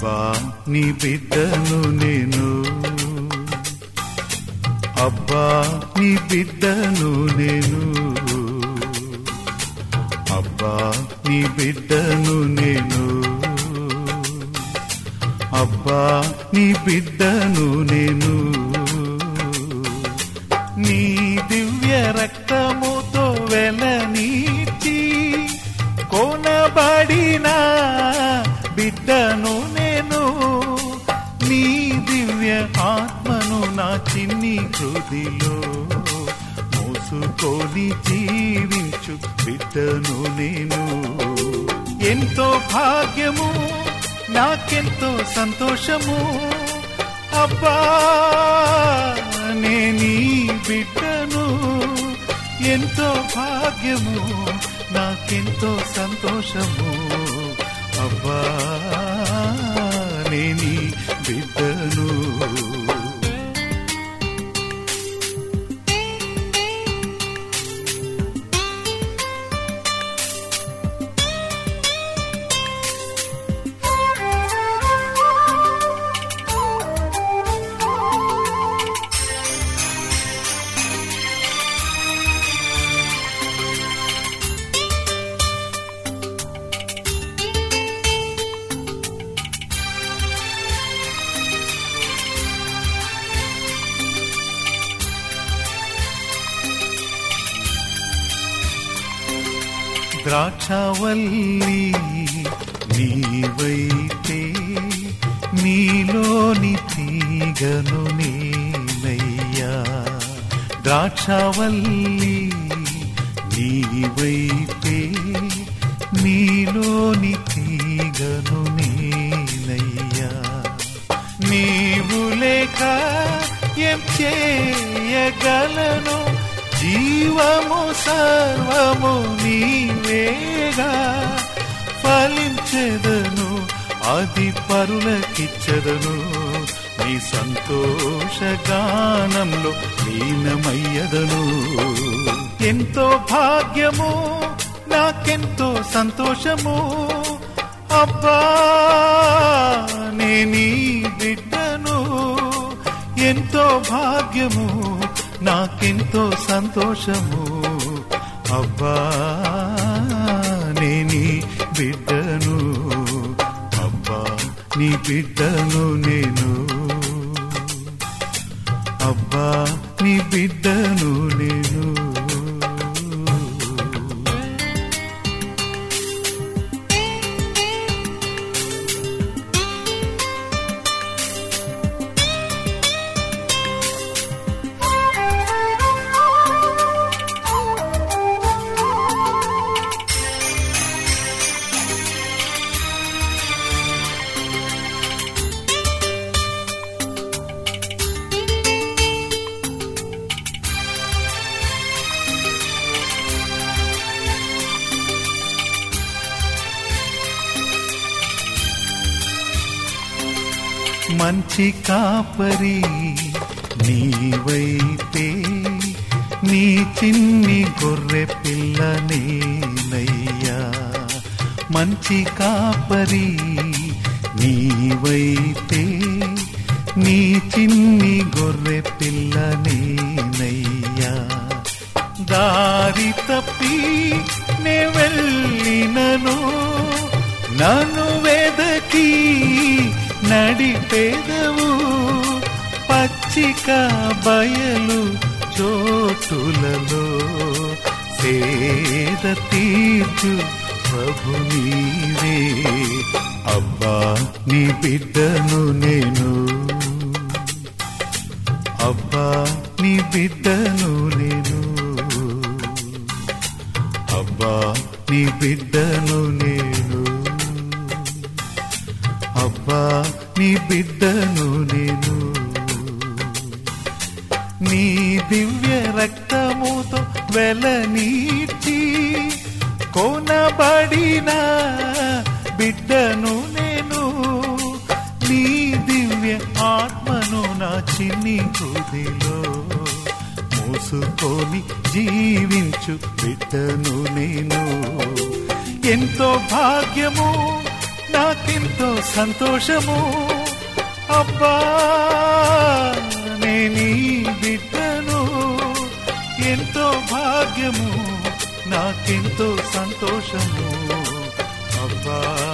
అబ్బా నీ బిడ్డను నేను అబ్బా నీ బిడ్డను నేను అబ్బా నీ బిడ్డను నేను అబ్బా నీ బిడ్డను నేను నీ దివ్య రక్తముతో వెలనీచి కోనబడిన బిడ్డను నేను నీ దివ్య ఆత్మను నా చిన్ని హృదిలో మోసుకొని జీవించు బిడ్డను నేను ఎంతో భాగ్యము నాకెంతో సంతోషము అబ్బా నేనీ బిడ్డను ఎంతో భాగ్యము నాకెంతో సంతోషము అబ్బా నేనీ బిడ్డను ద్రాక్షవల్లి నీవైతే నీలోని తీగను నేనయ్యా ద్రాక్షవల్లి నీవైతే నీలోని తీగను నేనయ్యా నీవు లేక ఏం చేయగలను జీవము సర్వము నీవేగా ఫలించెదను అది పరులకిచ్చదను నీ సంతోష గానంలో లీనమయ్యదను ఎంతో భాగ్యము నాకెంతో సంతోషము అబ్బా నేనీ బిడ్డను ఎంతో భాగ్యము నాకెంతో సంతోషము అబ్బా నేనీ బిడ్డను అబ్బా నీ బిడ్డను నేను అబ్బా నీ బిడ్డను నేను మంచి కాపరి నీవైతే నీ చిన్ని గొర్రె పిల్ల నేనయ్యా మంచి కాపరి నీవైతే నీ చిన్ని గొర్రె పిల్ల నేనయ్యా దారి తప్పి నే వెళ్ళినను నన్ను వెదకి నడిపేదవు పచ్చిక బయలు చోటులలో సేద తీర్చు ప్రభు నీవే అబ్బా నీ బిడ్డను నేను అబ్బా నీ బిడ్డను నేను అబ్బా నీ బిడ్డను నేను అబ్బా నీ బిడ్డను నేను నీ దివ్య రక్తముతో వెలనీర్చి కోనబడిన బిడ్డను నేను నీ దివ్య ఆత్మను నా చిన్ని హృదిలో మోసుకొని జీవించు బిడ్డను నేను ఎంతో భాగ్యము నాకెంతో సంతోషము అబ్బా నేనీ బిడ్డను ఎంతో భాగ్యము నాకెంతో సంతోషము అబ్బా